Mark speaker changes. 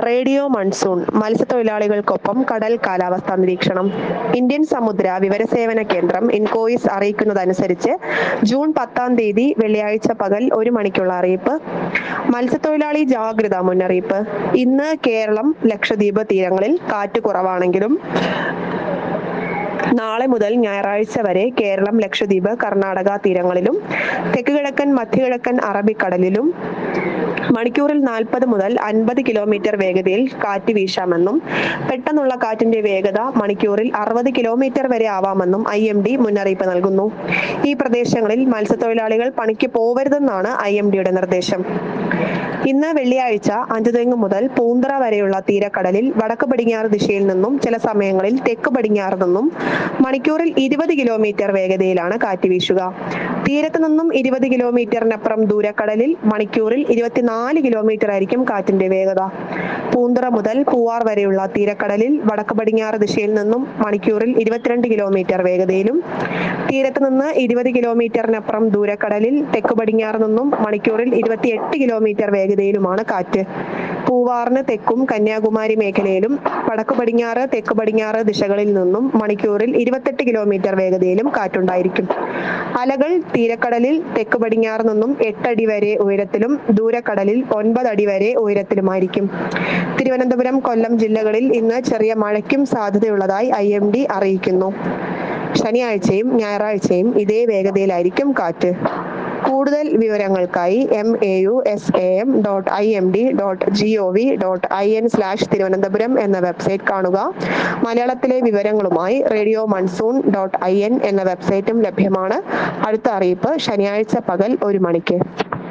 Speaker 1: radio monsoon മത്സ്യത്തൊഴിലാളികൾക്കൊപ്പം കടൽ കാലാവസ്ഥാ നിരീക്ഷണം ഇന്ത്യൻ സമുദ്ര വിവരസേവന കേന്ദ്രം ഇൻകോയിസ് അറിയിക്കുന്നതനുസരിച്ച് ജൂൺ പത്താം തീയതി വെള്ളിയാഴ്ച പകൽ ഒരു മണിക്കുള്ള അറിയിപ്പ് മത്സ്യത്തൊഴിലാളി ജാഗ്രതാ മുന്നറിയിപ്പ് ഇന്ന് കേരളം ലക്ഷദ്വീപ് തീരങ്ങളിൽ കാറ്റ് കുറവാണെങ്കിലും നാളെ മുതൽ ഞായറാഴ്ച വരെ കേരളം ലക്ഷദ്വീപ് കർണാടക തീരങ്ങളിലും തെക്ക് കിഴക്കൻ മധ്യകിഴക്കൻ അറബിക്കടലിലും മണിക്കൂറിൽ നാൽപ്പത് മുതൽ അൻപത് കിലോമീറ്റർ വേഗതയിൽ കാറ്റ് വീശാമെന്നും പെട്ടെന്നുള്ള കാറ്റിന്റെ വേഗത മണിക്കൂറിൽ അറുപത് കിലോമീറ്റർ വരെ ആവാമെന്നും ഐ എം ഡി മുന്നറിയിപ്പ് നൽകുന്നു ഈ പ്രദേശങ്ങളിൽ മത്സ്യത്തൊഴിലാളികൾ പണിക്ക് പോവരുതെന്നാണ് ഐ എം ഡിയുടെ നിർദ്ദേശം ഇന്ന് വെള്ളിയാഴ്ച അഞ്ചുതെങ്ങ് മുതൽ പൂന്തറ വരെയുള്ള തീരക്കടലിൽ വടക്ക് പടിഞ്ഞാറ് ദിശയിൽ നിന്നും ചില സമയങ്ങളിൽ തെക്ക് പടിഞ്ഞാറ് നിന്നും മണിക്കൂറിൽ ഇരുപത് കിലോമീറ്റർ വേഗതയിലാണ് കാറ്റ് വീശുക തീരത്ത് നിന്നും ഇരുപത് കിലോമീറ്ററിനപ്പുറം ദൂരക്കടലിൽ മണിക്കൂറിൽ ഇരുപത്തിനാല് കിലോമീറ്റർ ആയിരിക്കും കാറ്റിന്റെ വേഗത പൂന്തറ മുതൽ പൂവാർ വരെയുള്ള തീരക്കടലിൽ വടക്ക് പടിഞ്ഞാറ് ദിശയിൽ നിന്നും മണിക്കൂറിൽ ഇരുപത്തിരണ്ട് കിലോമീറ്റർ വേഗതയിലും തീരത്ത് നിന്ന് ഇരുപത് കിലോമീറ്ററിനപ്പുറം ദൂരക്കടലിൽ തെക്ക് പടിഞ്ഞാറ് നിന്നും മണിക്കൂറിൽ ഇരുപത്തിയെട്ട് കിലോമീറ്റർ വേഗതയിലുമാണ് കാറ്റ് പൂവാറിന് തെക്കും കന്യാകുമാരി മേഖലയിലും വടക്ക് പടിഞ്ഞാറ് തെക്ക് പടിഞ്ഞാറ് ദിശകളിൽ നിന്നും മണിക്കൂറിൽ ഇരുപത്തെട്ട് കിലോമീറ്റർ വേഗതയിലും കാറ്റുണ്ടായിരിക്കും അലകൾ തീരക്കടലിൽ തെക്ക് പടിഞ്ഞാറ് നിന്നും എട്ടടി വരെ ഉയരത്തിലും ദൂരക്കടലിൽ ഒൻപത് അടി വരെ ഉയരത്തിലുമായിരിക്കും തിരുവനന്തപുരം കൊല്ലം ജില്ലകളിൽ ഇന്ന് ചെറിയ മഴയ്ക്കും സാധ്യതയുള്ളതായി ഐ എം ഡി അറിയിക്കുന്നു ശനിയാഴ്ചയും ഞായറാഴ്ചയും ഇതേ വേഗതയിലായിരിക്കും കാറ്റ് കൂടുതൽ വിവരങ്ങൾക്കായി M A U S A M dot I M D dot G O V dot I N slash Thiruvananthapuram എന്ന വെബ്സൈറ്റ് കാണുക മലയാളത്തിലെ വിവരങ്ങളുമായി radio monsoon dot I N എന്ന വെബ്സൈറ്റും ലഭ്യമാണ് അടുത്ത അറിയിപ്പ് ശനിയാഴ്ച പകൽ ഒരു മണിക്ക്